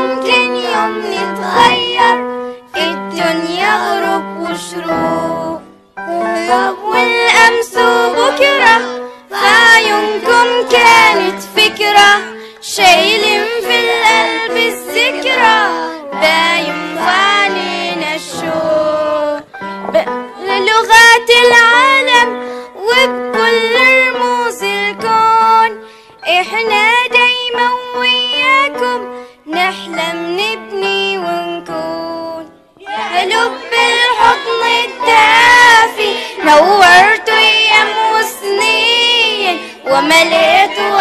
ممكن يوم نتغير الدنيا غروب وشروق والأمس وبكرة عيونكم كانت فكرة شايلين في القلب الذكرى باين في عينينا الشوق بلغات العالم وبكل رموز الكون احنا دايما وياكم نحلم نبني ونكون يا لب الحضن الدافي نورت ايام وسنين ومليت